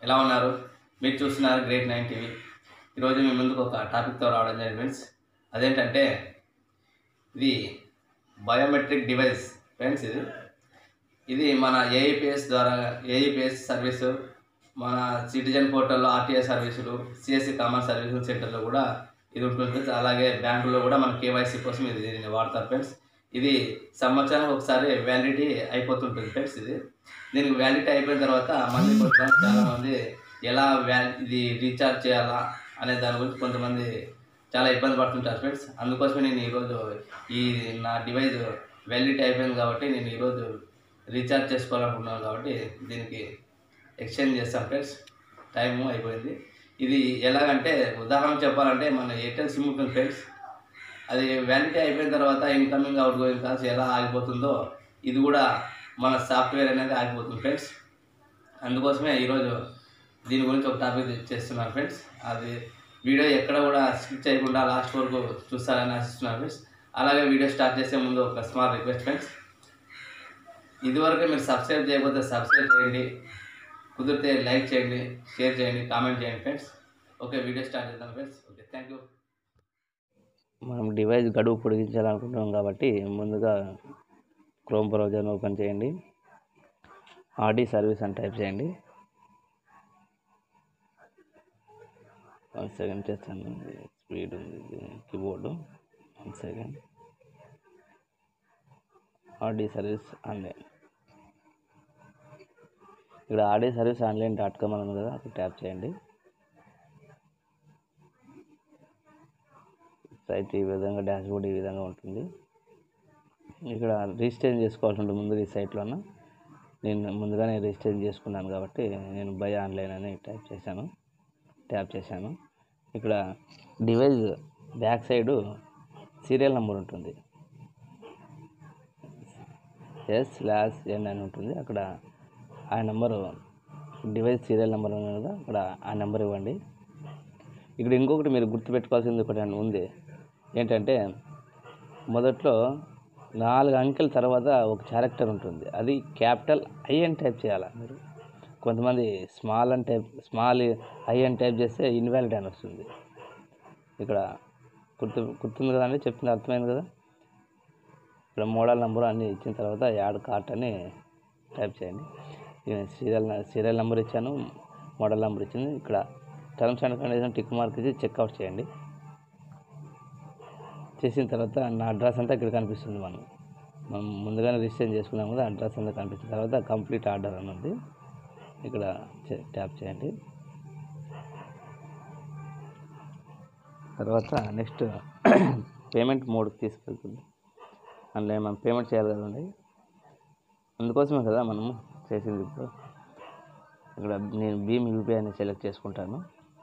ఎలా ఉన్నారు మీరు చూస్తున్నారు గ్రేట్ నైన్ టీవీ ఈరోజు మీ ముందుకు ఒక టాపిక్తో రావడం జరిగింది ఫ్రెండ్స్ అదేంటంటే ఇది బయోమెట్రిక్ డివైస్ ఫ్రెండ్స్ ఇది ఇది మన ఏఈపిఎస్ ద్వారా ఏఈపిఎస్ సర్వీసు మన సిటిజన్ పోర్టల్లో ఆర్టీఏ సర్వీసులు సిఎస్సి కామన్ సర్వీసులు సెంటర్లో కూడా ఇది ఉంటుంది ఫ్రెండ్స్ అలాగే బ్యాంకుల్లో కూడా మన కేవైసీ కోసం ఇది దీన్ని వాడతారు ఫ్రెండ్స్ ఇది సంవత్సరానికి ఒకసారి వ్యాలిడిటీ అయిపోతుంటుంది ఫ్రెండ్స్ ఇది దీనికి వ్యాలిడిటీ అయిపోయిన తర్వాత మళ్ళీ కొంతమంది చాలామంది ఎలా వ్యా ఇది రీఛార్జ్ చేయాలా అనే దాని గురించి కొంతమంది చాలా ఇబ్బంది పడుతుంటారు ఫ్రెండ్స్ అందుకోసమే నేను ఈరోజు ఈ నా డివైస్ వ్యాలిడిటీ అయిపోయింది కాబట్టి నేను ఈరోజు రీఛార్జ్ చేసుకోవాలనుకున్నాను కాబట్టి దీనికి ఎక్స్చేంజ్ చేస్తాను ఫ్రెండ్స్ టైము అయిపోయింది ఇది ఎలాగంటే ఉదాహరణ చెప్పాలంటే మన ఎయిర్టెల్ సిమ్ ఉంటుంది ఫ్రెండ్స్ అది వ్యాలిడిటీ అయిపోయిన తర్వాత ఇన్కమింగ్ అవుట్ గోయింగ్ కాల్స్ ఎలా ఆగిపోతుందో ఇది కూడా మన సాఫ్ట్వేర్ అనేది ఆగిపోతుంది ఫ్రెండ్స్ అందుకోసమే ఈరోజు దీని గురించి ఒక టాపిక్ చేస్తున్నాను ఫ్రెండ్స్ అది వీడియో ఎక్కడ కూడా స్కిప్ చేయకుండా లాస్ట్ వరకు చూస్తారని ఆశిస్తున్నాను ఫ్రెండ్స్ అలాగే వీడియో స్టార్ట్ చేసే ముందు ఒక స్మాల్ రిక్వెస్ట్ ఫ్రెండ్స్ ఇదివరకు మీరు సబ్స్క్రైబ్ చేయకపోతే సబ్స్క్రైబ్ చేయండి కుదిరితే లైక్ చేయండి షేర్ చేయండి కామెంట్ చేయండి ఫ్రెండ్స్ ఓకే వీడియో స్టార్ట్ చేద్దాం ఫ్రెండ్స్ ఓకే థ్యాంక్ యూ మనం డివైస్ గడువు పొడిగించాలనుకుంటున్నాం కాబట్టి ముందుగా క్రోమ్ బ్రౌజర్ని ఓపెన్ చేయండి ఆర్డీ సర్వీస్ అని టైప్ చేయండి వన్ సెకండ్ చేస్తాను స్పీడ్ ఉంది keyboard one second RD service online ఇక్కడ RD service online dot com అని ఉంది కదా అక్కడ ట్యాప్ చేయండి సైట్ ఈ విధంగా డాష్బోర్డ్ ఈ విధంగా ఉంటుంది ఇక్కడ రిజిస్టర్ చేసుకోవాల్సి ఉంటుంది ముందుగా ఈ సైట్లోన నేను ముందుగానే రిజిస్టర్ చేసుకున్నాను కాబట్టి నేను బై ఆన్లైన్ అని టైప్ చేశాను ట్యాప్ చేశాను ఇక్కడ device back side serial number ఉంటుంది ఎస్ స్లాష్ ఎన్ అని ఉంటుంది అక్కడ ఆ నెంబరు డివైస్ సీరియల్ నెంబర్ ఉంది కదా అక్కడ ఆ నెంబర్ ఇవ్వండి ఇక్కడ ఇంకొకటి మీరు గుర్తుపెట్టుకోవాల్సింది ఒకటి ఉంది ఏంటంటే మొదట్లో నాలుగు అంకెల తర్వాత ఒక క్యారెక్టర్ ఉంటుంది అది క్యాపిటల్ ఐ అని టైప్ చేయాలి మీరు కొంతమంది స్మాల్ అని టైప్ స్మాల్ ఐ అని టైప్ చేస్తే ఇన్వాలిడ్ అని వస్తుంది ఇక్కడ గుర్తు గుర్తుంది కదా అండి చెప్తుంది అర్థమైంది కదా ఇక్కడ మోడల్ నెంబర్ అన్నీ ఇచ్చిన తర్వాత యాడ్ కార్ట్ అని టైప్ చేయండి నేను సీరియల్ సీరియల్ నెంబర్ ఇచ్చాను మోడల్ నెంబర్ ఇచ్చింది ఇక్కడ terms and condition tick mark ఇచ్చి చెక్అవుట్ చేయండి చేసిన తర్వాత నా అడ్రస్ అంతా ఇక్కడ కనిపిస్తుంది మనం మనం ముందుగానే రిజిస్టర్ చేసుకున్నాం కదా అడ్రస్ అంతా కనిపించిన తర్వాత కంప్లీట్ ఆర్డర్ అని ఉంది ఇక్కడ చే- ట్యాప్ చేయండి తర్వాత నెక్స్ట్ పేమెంట్ మోడ్కి తీసుకెళ్తుంది అందులో మనం పేమెంట్ చేయాలి కదండి అందుకోసమే కదా మనము చేసింది ఇప్పుడు ఇక్కడ నేను భీమ్ యూపీఐ అని సెలెక్ట్ చేసుకుంటాను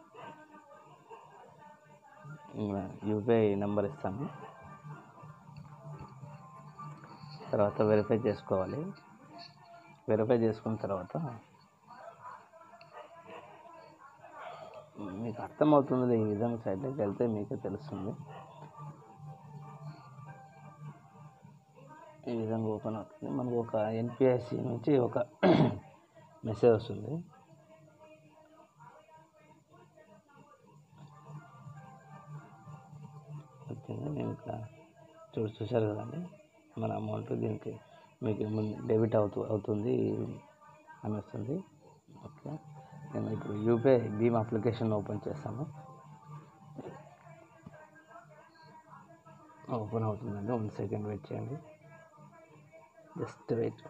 యూపీఐ నెంబర్ ఇస్తాను తర్వాత వెరిఫై చేసుకోవాలి వెరిఫై చేసుకున్న తర్వాత మీకు అర్థమవుతుంది ఈ విధంగా సైట్లోకి వెళ్తే మీకే తెలుస్తుంది ఈ విధంగా ఓపెన్ అవుతుంది మనకు ఒక ఎన్పిఎస్సి నుంచి ఒక మెసేజ్ వస్తుంది వచ్చింది నేను ఇక్కడ చూసి చూశారు కదండి మన అమౌంట్ దీనికి మీకు ముందు డెబిట్ అవుతూ అవుతుంది అని వస్తుంది ఓకే నేను ఇప్పుడు యూపీఐ భీమ్ అప్లికేషన్ ఓపెన్ చేస్తాను ఓపెన్ అవుతుందండి వన్ సెకండ్ వెయిట్ చేయండి జస్ట్ వెయిట్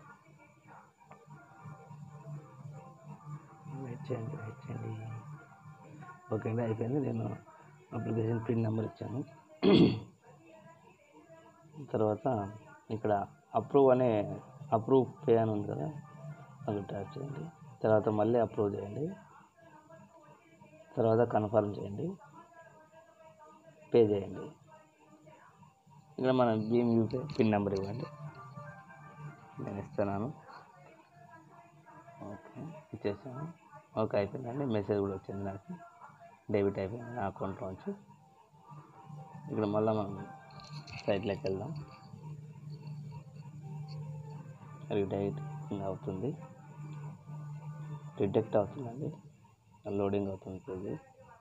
వెయిట్ చేయండి వెయిట్ చేయండి ఓకే అండి అయిపోయింది నేను అప్లికేషన్ పిన్ నెంబర్ ఇచ్చాను తర్వాత ఇక్కడ అప్రూవ్ అనే అప్రూవ్ పే అని ఉంది కదా అది ట్యాప్ చేయండి తర్వాత మళ్ళీ అప్రూవ్ చేయండి తర్వాత కన్ఫర్మ్ చేయండి పే చేయండి ఇక్కడ మన భీమ్ యూపీఐ పిన్ నెంబర్ ఇవ్వండి నేను ఇస్తున్నాను ఓకే ఇచ్చేసాను ఓకే అయిపోయిందండి మెసేజ్ కూడా వచ్చింది నాకు డెబిట్ అయిపోయింది నా అకౌంట్లో నుంచి ఇక్కడ మళ్ళీ మనం సైట్లోకి వెళ్దాం రిడైట్ అవుతుంది డిటెక్ట్ అవుతుందండి లోడింగ్ అవుతుంది ఇది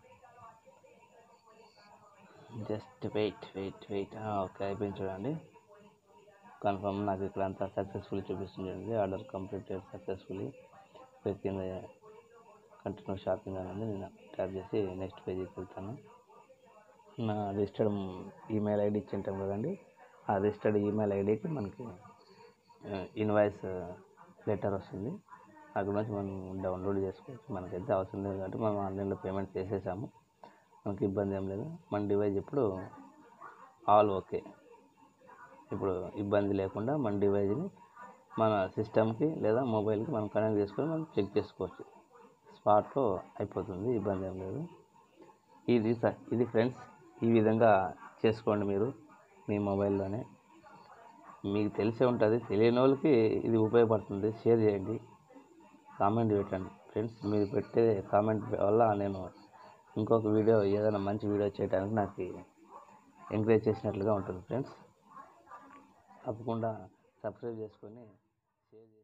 just wait wait wait okay అయిపోయింది చూడండి కన్ఫర్మ్ నాకు ఇక్కడ అంతా సక్సెస్ఫుల్లీ చూపిస్తుంది చూడండి ఆర్డర్ కంప్లీటెడ్ సక్సెస్ఫుల్లీ కింద కంటిన్యూ షాపింగ్ అనేది నేను ట్యాప్ చేసి నెక్స్ట్ పేజీకి వెళ్తాను నా రిజిస్టర్డ్ ఈమెయిల్ ఐడి ఇచ్చింటాం కదండి ఆ రిజిస్టర్డ్ ఈమెయిల్ ఐడికి మనకి ఇన్వాయిస్ లెటర్ వస్తుంది అక్కడ నుంచి మనం డౌన్లోడ్ చేసుకోవచ్చు మనకైతే అవసరం లేదు కాబట్టి మనం ఆన్లైన్లో పేమెంట్ చేసేసాము మనకి ఇబ్బంది ఏం లేదు మన డివైస్ ఇప్పుడు ఆల్ ఓకే ఇప్పుడు ఇబ్బంది లేకుండా మన డివైజ్ని మన సిస్టమ్కి లేదా మొబైల్కి మనం కనెక్ట్ చేసుకొని మనం చెక్ చేసుకోవచ్చు స్పాట్లో అయిపోతుంది ఇబ్బంది ఏం లేదు ఇది స- ఇది ఫ్రెండ్స్ ఈ విధంగా చేసుకోండి మీరు మీ మొబైల్లోనే మీకు తెలిసే ఉంటుంది తెలియని వాళ్ళకి ఇది ఉపయోగపడుతుంది షేర్ చేయండి కామెంట్ పెట్టండి ఫ్రెండ్స్ మీరు పెట్టే కామెంట్ వల్ల నేను ఇంకొక వీడియో ఏదైనా మంచి వీడియో చేయడానికి నాకు ఎంకరేజ్ చేసినట్లుగా ఉంటుంది ఫ్రెండ్స్ తప్పకుండా సబ్స్క్రైబ్ చేసుకొని షేర్ చేయండి